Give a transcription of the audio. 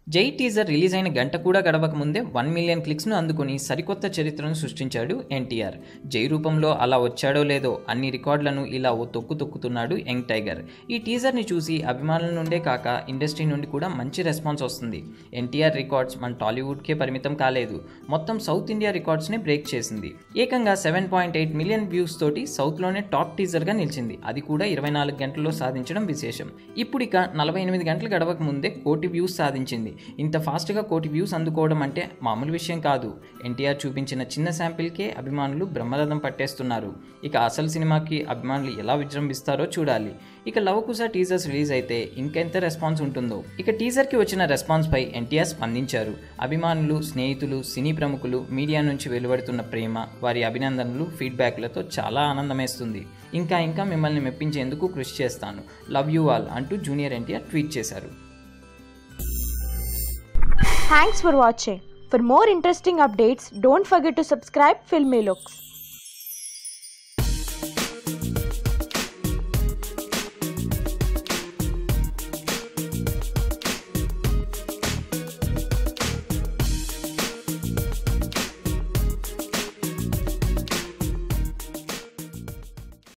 జై teaser release అయిన గంట కూడా గడవక ముందే వన్ మిలియన్ క్లిక్స్ను అందుకుని సరికొత్త చరిత్రను సృష్టించాడు ఎన్టీఆర్ జై రూపంలో అలా వచ్చాడో లేదో అన్ని రికార్డులను ఇలా ఓ తొక్కు తొక్కుతున్నాడు యంగ్ టైగర్ ఈ టీజర్ని చూసి అభిమానుల నుండే కాక ఇండస్ట్రీ నుండి కూడా మంచి రెస్పాన్స్ వస్తుంది ఎన్టీఆర్ రికార్డ్స్ మన టాలీవుడ్కే పరిమితం కాలేదు మొత్తం సౌత్ ఇండియా రికార్డ్స్ని బ్రేక్ చేసింది ఏకంగా seven point eight million views తోటి సౌత్లోనే టాప్ టీజర్గా నిలిచింది అది కూడా ఇరవై నాలుగు గంటల్లో సాధించడం విశేషం ఇప్పుడు ఇక నలభై ఎనిమిది గంటలు గడవక ముందే కోటి వ్యూస్ సాధించింది ఇంత ఫాస్ట్గా కోటి వ్యూస్ అందుకోవడం అంటే మామూలు విషయం కాదు ఎన్టీఆర్ చూపించిన చిన్న శాంపిల్కే అభిమానులు బ్రహ్మరథం పట్టేస్తున్నారు ఇక అసలు సినిమాకి అభిమానులు ఎలా విజృంభిస్తారో చూడాలి ఇక లవకుశ టీజర్స్ రిలీజ్ అయితే ఇంకెంత రెస్పాన్స్ ఉంటుందో ఇక టీజర్కి వచ్చిన రెస్పాన్స్పై ఎన్టీఆర్ స్పందించారు అభిమానులు స్నేహితులు సినీ ప్రముఖులు మీడియా నుంచి వెలువడుతున్న ప్రేమ వారి అభినందనలు ఫీడ్బ్యాక్లతో చాలా ఆనందమేస్తుంది ఇంకా ఇంకా మిమ్మల్ని మెప్పించేందుకు కృషి చేస్తాను లవ్ యూ ఆల్ అంటూ జూనియర్ ఎన్టీఆర్ ట్వీట్ చేశారు Thanks for watching. For more interesting updates, don't forget to subscribe Filmy Looks.